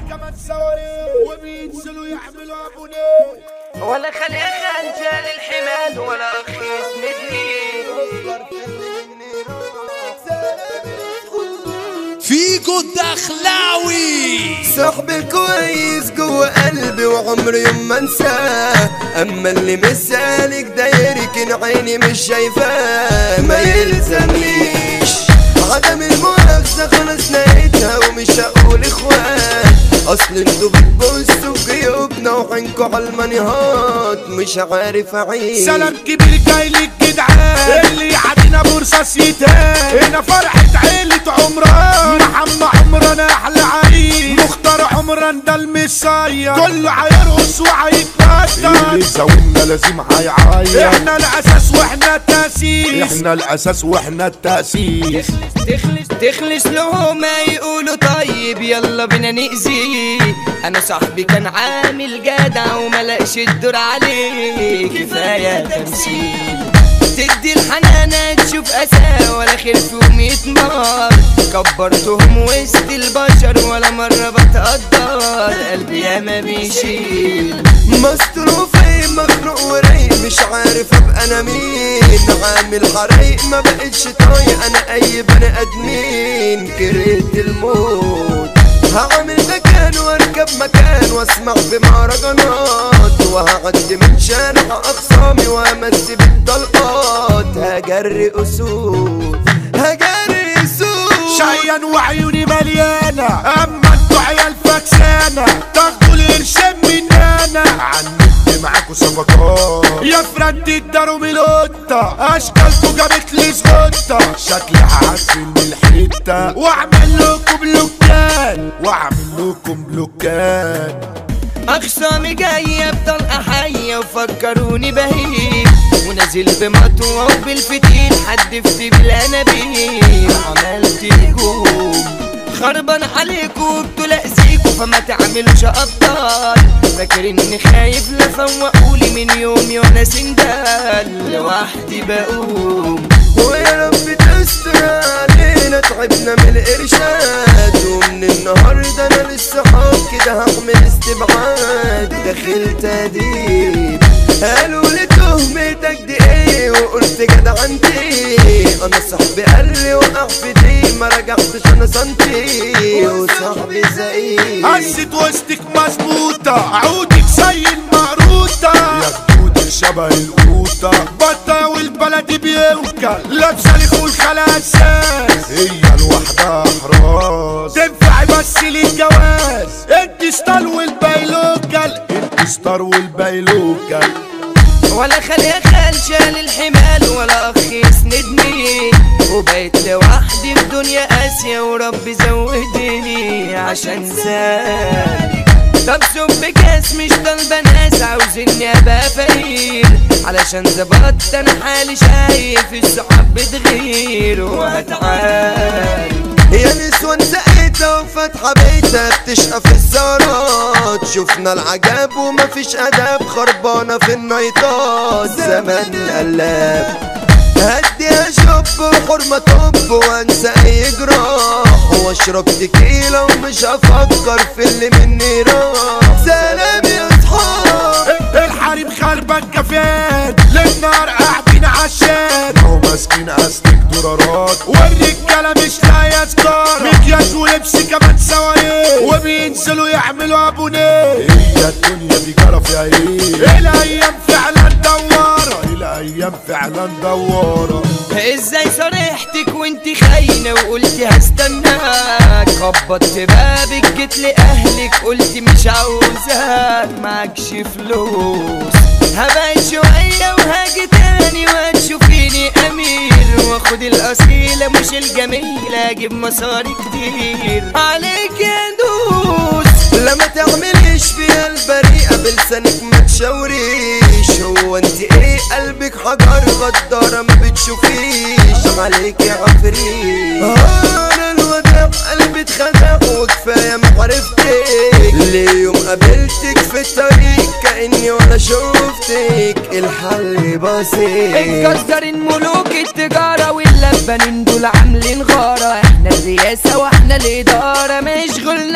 كمان سواري وبينزلوا يعملوا ابونيه ولا خلي خنجر الحمال ولا اخي يسندني فيجو الدخلاوي صاحبي كويس جوه قلبي وعمري يوم ما انساه اما اللي مسالك دايرك عيني مش شايفاه ما يلزمنيش عدم المؤاخذة خلاص لقيتها ومش هقول اخوان اصل انتوا بتبصوا في جيوبنا وعينكوا على المنيهات مش عارف اعيش سلام كبير جاي للجدعان اللي يعدينا برصاص يتهان هنا فرحة عيلة عمران محمد عمران احلى عريس مختار عمران ده المصير كله هيرقص وهيتنطط اللي زاولنا لازم هيعيط احنا الاساس واحنا التاسيس احنا الاساس واحنا التاسيس تخلص تخلص له ما يقولوا طيب يلا بينا نأذي انا صاحبي كان عامل جدع وملقش الدور عليه كفاية تمثيل تدي الحنانة تشوف أسى ولا خير فيهم يتمر كبرتهم وسط البشر ولا مرة بتقدر قلبي ياما بيشيل مصروف ايه مخنوق ورايق مش عارف ابقى انا مين عامل حرايق ما بقتش طايق انا اي بني ادمين كرهت الموت هعمل مكان واركب مكان واسمع بمهرجانات وهعدي من شارع اخصامي وامسي بالطلقات هجري اسود هجري اسود شيان وعيوني مليانة اما انتوا عيال فكسانة تاخدوا القرشين مننا عني معاكوا صفقات يا فرد الدارو من القطة اشكالكوا جابت لي سقطة شكلي هعزل من الحتة واعمل لكم بلوكات واعمل لكم بلوكات أخصامي جاية بطلقة حية وفكروني بهيم ونازل بمطوة وبالفتيل حدفت بالأنابيب عملت هجوم خربان عليكوا بتلأذيكوا فما تعملوش أبطال فاكر إني خايف لا فوقولي من يومي وأنا سندال لوحدي بقوم ويا رب تستر علينا تعبنا من الارشاد ومن النهارده انا للصحاب كده هعمل استبعاد داخل تديب قالوا لي تهمتك دي ايه وقلت جدع انتي انا صاحبي قال لي وقع في دي ما رجعتش انا سنتي وصاحبي زقيق قصة وسطك مظبوطة عودك زي المقروطة ياخدودي شبه القوطة بطة والبلد بيوكل لابسة لخول خلا اساس هي لوحدها حراس تنفع بس للجواز الديستال والبيلوكل الستار والبيلوكة ولا خلي خال الحمال ولا اخ يسندني وبقيت لوحدي في دنيا قاسية ورب زودني عشان زاد طب سب كاس مش طالبة ناس عاوزني ابقى فقير علشان زبطت انا حالي شايف الصحاب بتغير وهتعال يا نسوان زقيتها وفاتحة بيتها بتشقى في الزارات شفنا العجاب ومفيش أداب خربانة في النايطات زمان قلاب هدي اشوب وحرمة طب وانسى اي جراح واشرب تكيلة ومش هفكر في اللي مني راح سلام يا اصحاب الحريم خربان كفان للنار قاعدين عشان هو ماسكين استك دولارات والرجالة مش لاقية سكار مكياج ولبس كمان سوايين وبينزلوا يعملوا ابونيه هي الدنيا دي جرى فيها ايه الايام فعلا دوارة الايام فعلا دوارة ازاي صريحتك وانت خاينة وقلتي هستناك خبطت بابك جيت لاهلك قلت مش عاوزاك معكش فلوس هبقى شوية وهاجي تاني وهتشوفيني امير واخد الاصيلة مش الجميلة اجيب مصاري كتير عليك يا دوس لما تعمليش فيها البريئة بلسانك ما تشاوريش هو انت ايه قلبك حجر غدارة ما بتشوفيش عليك يا عفريت انا الوداع قلبي اتخدع وكفاية ما عرفتك ليه يوم قابلتك في الطريق كأني ولا شفتك الحل بسيط اتكسرين ملوك التجارة واللبنين دول عاملين غارة احنا الرئاسة واحنا الإدارة ما يشغلنا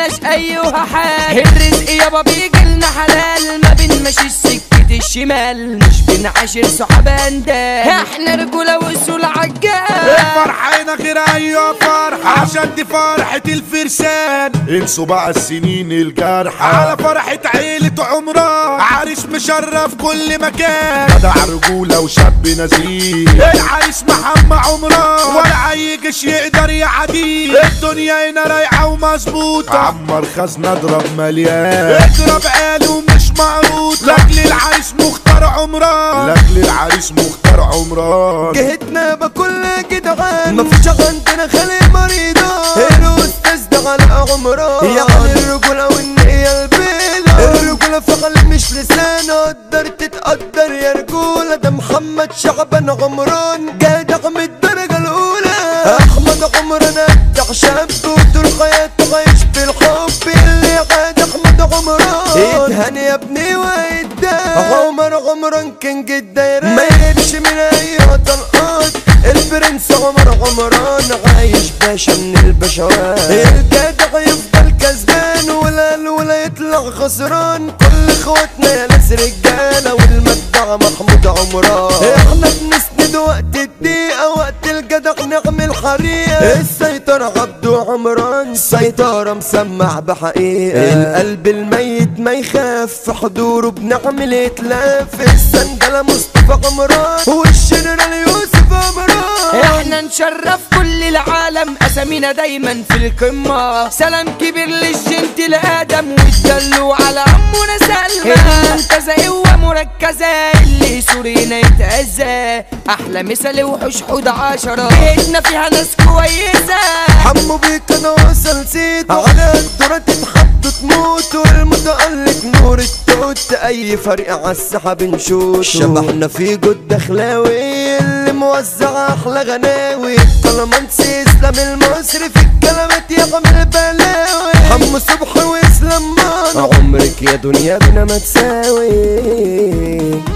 ملناش ايها حال الرزق يابا بيجيلنا حلال ما بنمشي سكة الشمال مش بنعاشر صحاب اندال احنا رجولة وصول عجال فرحنا غير ايوه فرحة عشان دي فرحة الفرسان انسوا بقى السنين الجارحة على فرحة عيلة عمران عريس مشرف كل مكان جدع رجولة وشاب نزيه العريس محمد عمران ولا اي جيش يقدر يعديه الدنيا هنا رايقة ومظبوطة عمر خزنة اضرب مليان اضرب عالي ومش معروض لاجل العريس مختار عمران لاجل العريس مختار عمران جهتنا بكل جدعان مفيش عندنا خلي مريضة الاستاذ ده على عمران يعني الرجولة والنية البيضة الرجولة فعل مش لسان قدر تتقدر يا رجولة ده محمد شعبان عمران جدع من الدرجة الأولى أحمد عمران أبدع شاب وطول حياته عايش في الحب اللي عاد أحمد عمران اتهني يا ابني وإدى عمر عمران كان الدايرة ما يهبش من أي طلقات البرنس عمر عمران عايش باشا من البشوات الجدع يفضل كسبان ولا ولا يطلع خسران كل اخواتنا يا ناس رجاله والمدع محمود عمران احنا بنسند وقت الدقيقه وقت الجدع نعمل حريقه السيطرة عبده عمران سيطرة مسمع بحقيقة القلب الميت ما يخاف في حضوره بنعمل اتلاف السندلة مصطفى عمران والجنرال يوسف عمران احنا نشرف كل العالم اسامينا دايما في القمة سلام كبير للجنت الادم والدلو على عمنا سلمى المنتزه قوة مركزة اللي سورينا يتأذى احلى مثال وحوش حود عشرة بيتنا فيها ناس كويسة حمو بيك انا وصل سيد على الدرة تتحط تموت والمتألق نور التوت اي فريق عالسحب نشوت شبحنا في جد دخلاوي اللي موزع احلى غناوي طالمانسي اسلام المصري في الكلمات يعمل بلاوي حمو صبحي واسلام مان عمرك يا دنيا بنا ما تساوي